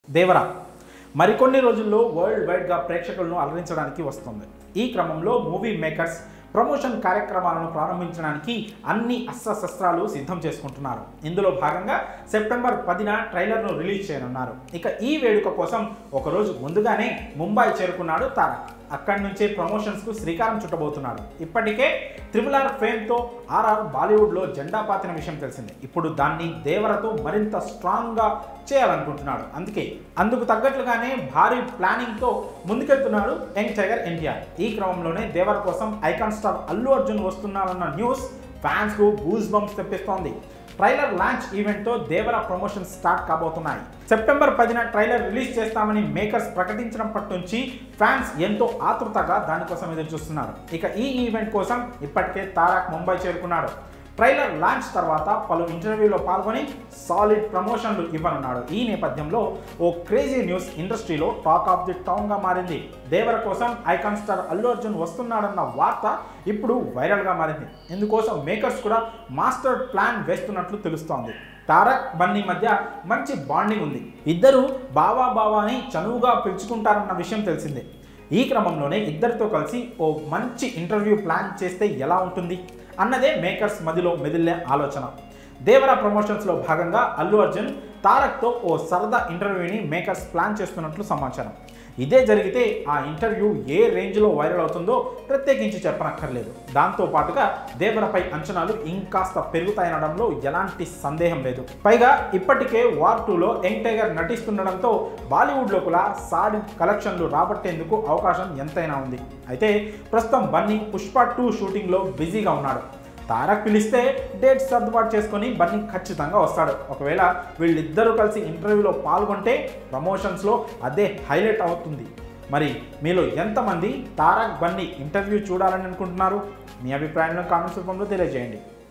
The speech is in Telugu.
దేవరా మరికొన్ని రోజుల్లో వరల్డ్ వైడ్గా ప్రేక్షకులను అలరించడానికి వస్తుంది ఈ క్రమంలో మూవీ మేకర్స్ ప్రమోషన్ కార్యక్రమాలను ప్రారంభించడానికి అన్ని అస్త్రశస్త్రాలు సిద్ధం చేసుకుంటున్నారు ఇందులో భాగంగా సెప్టెంబర్ పదిన ట్రైలర్ను రిలీజ్ చేయనున్నారు ఇక ఈ వేడుక కోసం ఒకరోజు ముందుగానే ముంబై చేరుకున్నాడు తారక్ అక్కడి నుంచే ప్రమోషన్స్కు శ్రీకారం చుట్టబోతున్నాడు ఇప్పటికే త్రిబుల్ ఆర్ ఫేమ్తో ఆర్ఆర్ బాలీవుడ్లో జెండా పాతిన విషయం తెలిసిందే ఇప్పుడు దాన్ని దేవరతో మరింత స్ట్రాంగ్గా చేయాలనుకుంటున్నాడు అందుకే అందుకు తగ్గట్లుగానే భారీ ప్లానింగ్తో ముందుకెళ్తున్నాడు యంగ్ టైగర్ ఎన్టీఆర్ ఈ క్రమంలోనే దేవర కోసం ఐకాన్ స్టార్ అల్లు అర్జున్ వస్తున్నారన్న న్యూస్ ఫ్యాన్స్కు బూస్ బంప్స్ తెప్పిస్తోంది ట్రైలర్ లాంచ్ ఈవెంట్తో దేవర ప్రమోషన్ స్టార్ట్ కాబోతున్నాయి సెప్టెంబర్ పదిన ట్రైలర్ రిలీజ్ చేస్తామని మేకర్స్ ప్రకటించినప్పటి నుంచి ఫ్యాన్స్ ఎంతో ఆతృతగా దానికోసం ఎదురు చూస్తున్నారు ఇక ఈ ఈవెంట్ కోసం ఇప్పటికే తారక్ ముంబై చేరుకున్నాడు ట్రైలర్ లాంచ్ తర్వాత పలు ఇంటర్వ్యూలో పాల్గొని సాలిడ్ ప్రమోషన్లు ఇవ్వనున్నాడు ఈ నేపథ్యంలో ఓ క్రేజీ న్యూస్ ఇండస్ట్రీలో టాక్ ఆఫ్ ది టౌన్గా మారింది దేవర కోసం ఐకాన్ స్టార్ అల్లు అర్జున్ వస్తున్నాడన్న వార్త ఇప్పుడు వైరల్గా మారింది ఇందుకోసం మేకర్స్ కూడా మాస్టర్ ప్లాన్ వేస్తున్నట్లు తెలుస్తోంది తారక్ బన్నీ మధ్య మంచి బాండింగ్ ఉంది ఇద్దరు బావా బావా అని చనువుగా పిలుచుకుంటారన్న విషయం తెలిసిందే ఈ క్రమంలోనే ఇద్దరితో కలిసి ఓ మంచి ఇంటర్వ్యూ ప్లాన్ చేస్తే ఎలా ఉంటుంది అన్నదే మేకర్స్ మదిలో మెదిల్లే ఆలోచన దేవరా ప్రమోషన్స్లో భాగంగా అల్లు అర్జున్ తారక్తో ఓ సరదా ఇంటర్వ్యూని మేకర్స్ ప్లాన్ చేస్తున్నట్లు సమాచారం ఇదే జరిగితే ఆ ఇంటర్వ్యూ ఏ రేంజ్లో వైరల్ అవుతుందో ప్రత్యేకించి చెప్పనక్కర్లేదు దాంతో పాటుగా దేవరపై అంచనాలు ఇంకాస్త పెరుగుతాయనడంలో ఎలాంటి సందేహం లేదు పైగా ఇప్పటికే వార్ టూలో యంగ్ టైగర్ నటిస్తుండడంతో బాలీవుడ్లో కూడా సాడి కలెక్షన్లు రాబట్టేందుకు అవకాశం ఎంతైనా ఉంది అయితే ప్రస్తుతం బన్నీ పుష్ప టూ షూటింగ్లో బిజీగా ఉన్నాడు తారక్ పిలిస్తే డేట్ సర్దుబాటు చేసుకొని బన్నీ ఖచ్చితంగా వస్తాడు ఒకవేళ వీళ్ళిద్దరూ కలిసి ఇంటర్వ్యూలో పాల్గొంటే ప్రమోషన్స్లో అదే హైలైట్ అవుతుంది మరి మీలో ఎంతమంది తారక్ బన్నీ ఇంటర్వ్యూ చూడాలని అనుకుంటున్నారు మీ అభిప్రాయాలను కామెంట్స్ రూపంలో తెలియజేయండి